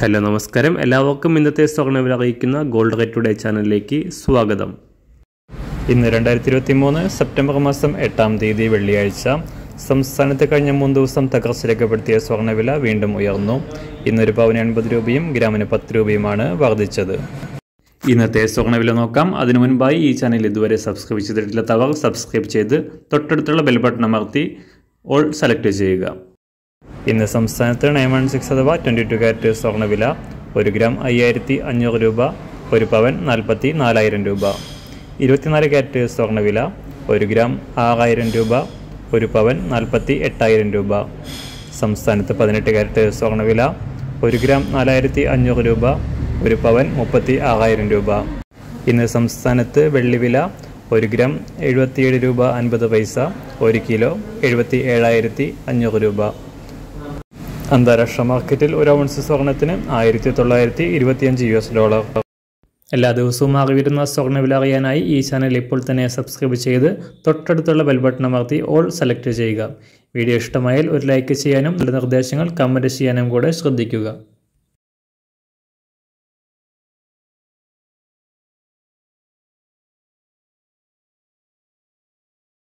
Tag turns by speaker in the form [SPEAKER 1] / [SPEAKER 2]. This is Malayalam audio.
[SPEAKER 1] ഹലോ നമസ്കാരം എല്ലാവർക്കും ഇന്നത്തെ സ്വർണ്ണവില അറിയിക്കുന്ന ഗോൾഡ് റേറ്റ് ടുഡേ ചാനലിലേക്ക് സ്വാഗതം ഇന്ന് രണ്ടായിരത്തി ഇരുപത്തി മൂന്ന് സെപ്റ്റംബർ മാസം എട്ടാം തീയതി വെള്ളിയാഴ്ച സംസ്ഥാനത്ത് കഴിഞ്ഞ മൂന്ന് ദിവസം തകർച്ച രേഖപ്പെടുത്തിയ സ്വർണ്ണവില വീണ്ടും ഉയർന്നു ഇന്നൊരു പവന് എൺപത് രൂപയും ഗ്രാമിന് പത്ത് രൂപയുമാണ് വർദ്ധിച്ചത് ഇന്നത്തെ സ്വർണ്ണവില നോക്കാം അതിനു മുൻപായി ഈ ചാനൽ ഇതുവരെ സബ്സ്ക്രൈബ് ചെയ്തിട്ടില്ലാത്തവർ സബ്സ്ക്രൈബ് ചെയ്ത് തൊട്ടടുത്തുള്ള ബെൽ ബട്ടൺ അമർത്തി ഓൾ സെലക്ട് ചെയ്യുക ഇന്ന് സംസ്ഥാനത്ത് നയൻ വൺ സിക്സ് അഥവാ ട്വൻറ്റി ടു ക്യാരറ്റ് സ്വർണ്ണവില ഒരു ഗ്രാം അയ്യായിരത്തി അഞ്ഞൂറ് രൂപ ഒരു പവൻ നാൽപ്പത്തി നാലായിരം രൂപ ഇരുപത്തിനാല് ക്യാരറ്റ് സ്വർണ്ണവില ഒരു ഗ്രാം ആറായിരം രൂപ ഒരു പവൻ നാൽപ്പത്തി എട്ടായിരം രൂപ സംസ്ഥാനത്ത് പതിനെട്ട് ക്യാരറ്റ് സ്വർണ്ണവില ഒരു ഗ്രാം നാലായിരത്തി അഞ്ഞൂറ് രൂപ ഒരു പവൻ മുപ്പത്തി ആറായിരം രൂപ ഇന്ന് സംസ്ഥാനത്ത് വെള്ളിവില ഒരു ഗ്രാം എഴുപത്തിയേഴ് രൂപ അൻപത് പൈസ ഒരു കിലോ എഴുപത്തി ഏഴായിരത്തി അഞ്ഞൂറ് രൂപ അന്താരാഷ്ട്ര മാർക്കറ്റിൽ ഒരു ഔൺസ് സ്വർണത്തിന് ആയിരത്തി തൊള്ളായിരത്തി ഇരുപത്തിയഞ്ച് യു എസ് ഡോളർ എല്ലാ ദിവസവും അറിവിരുന്ന സ്വർണ്ണവില അറിയാനായി ഈ ചാനൽ ഇപ്പോൾ തന്നെ സബ്സ്ക്രൈബ് ചെയ്ത് തൊട്ടടുത്തുള്ള ബെൽ ബട്ടൺ അമർത്തി ഓൾ സെലക്ട് ചെയ്യുക വീഡിയോ ഇഷ്ടമായാൽ ഒരു ലൈക്ക് ചെയ്യാനും നല്ല നിർദ്ദേശങ്ങൾ കമൻറ്റ് ചെയ്യാനും കൂടെ ശ്രദ്ധിക്കുക